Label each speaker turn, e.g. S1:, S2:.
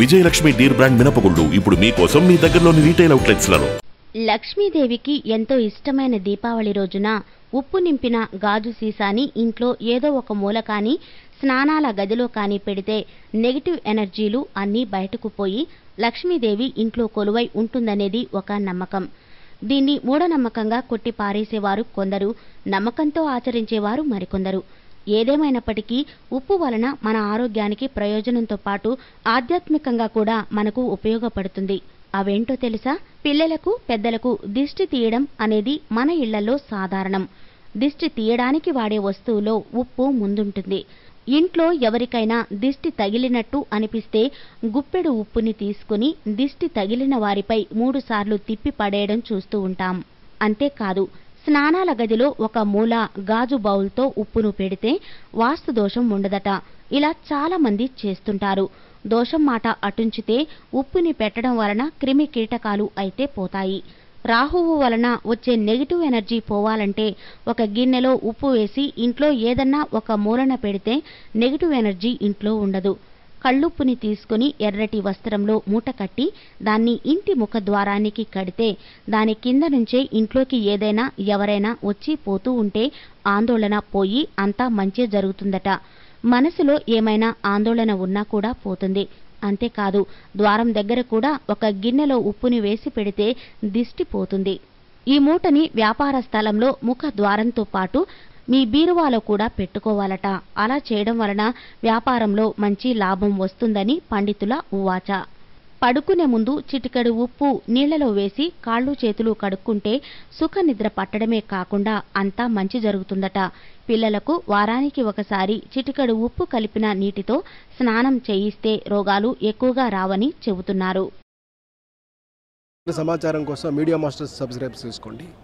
S1: Vijayalakshmi Deere brand మినపగుళ్ళు ఇప్పుడు మీకోసం మీ దగ్గరలోని రీటైల్ అవుట్లెట్స్ లలో
S2: లక్ష్మీదేవికి ఎంతో ఇష్టమైన దీపావళి రోజున ఉప్పు నింపిన గాజు సీసాని ఇంట్లో ఏదో ఒక మూల కానీ స్నానాల గదిలో కానీ పెడితే నెగిటివ్ ఎనర్జీలు అన్నీ బయటకు పోయి లక్ష్మీదేవి ఇంట్లో కొలువై ఉంటుందనేది ఒక నమ్మకం దీన్ని మూఢనమ్మకంగా కొట్టి పారేసేవారు కొందరు నమ్మకంతో ఆచరించేవారు మరికొందరు ఏదేమైనప్పటికీ ఉప్పు వలన మన ఆరోగ్యానికి ప్రయోజనంతో పాటు ఆధ్యాత్మికంగా కూడా మనకు ఉపయోగపడుతుంది అవేంటో తెలుసా పిల్లలకు పెద్దలకు దిష్టి తీయడం అనేది మన ఇళ్లలో సాధారణం దిష్టి తీయడానికి వాడే వస్తువులో ఉప్పు ముందుంటుంది ఇంట్లో ఎవరికైనా దిష్టి తగిలినట్టు అనిపిస్తే గుప్పెడు ఉప్పుని తీసుకుని దిష్టి తగిలిన వారిపై మూడుసార్లు తిప్పి పడేయడం చూస్తూ ఉంటాం అంతేకాదు స్నానాల గదిలో ఒక మూల గాజు బౌల్తో ఉప్పును పెడితే వాస్తు దోషం ఉండదట ఇలా చాలా మంది చేస్తుంటారు దోషం మాట అటుంచితే ఉప్పుని పెట్టడం వలన క్రిమి కీటకాలు అయితే పోతాయి రాహువు వలన వచ్చే నెగిటివ్ ఎనర్జీ పోవాలంటే ఒక గిన్నెలో ఉప్పు వేసి ఇంట్లో ఏదన్నా ఒక మూలన పెడితే నెగిటివ్ ఎనర్జీ ఇంట్లో ఉండదు కళ్ళుప్పుని తీసుకుని ఎర్రటి వస్త్రంలో మూట కట్టి దాన్ని ఇంటి ముఖ ద్వారానికి కడితే దాని కింద నుంచే ఇంట్లోకి ఏదైనా ఎవరైనా వచ్చి పోతూ ఉంటే ఆందోళన పోయి అంతా మంచి జరుగుతుందట మనసులో ఏమైనా ఆందోళన ఉన్నా కూడా పోతుంది అంతేకాదు ద్వారం దగ్గర కూడా ఒక గిన్నెలో ఉప్పుని వేసి పెడితే దిష్టి పోతుంది ఈ మూటని వ్యాపార స్థలంలో ముఖ ద్వారంతో పాటు మీ బీరువాలో కూడా పెట్టుకోవాలట అలా చేయడం వలన వ్యాపారంలో మంచి లాభం వస్తుందని పండితుల ఉవాచ పడుకునే ముందు చిటికెడు ఉప్పు నీళ్లలో వేసి కాళ్ళు చేతులు కడుక్కుంటే సుఖ నిద్ర పట్టడమే కాకుండా అంతా మంచి జరుగుతుందట పిల్లలకు వారానికి ఒకసారి చిటికెడు ఉప్పు కలిపిన నీటితో స్నానం చేయిస్తే రోగాలు ఎక్కువగా రావని చెబుతున్నారు
S3: సమాచారం కోసం మీడియా మాస్టర్స్ సబ్స్క్రైబ్ చేసుకోండి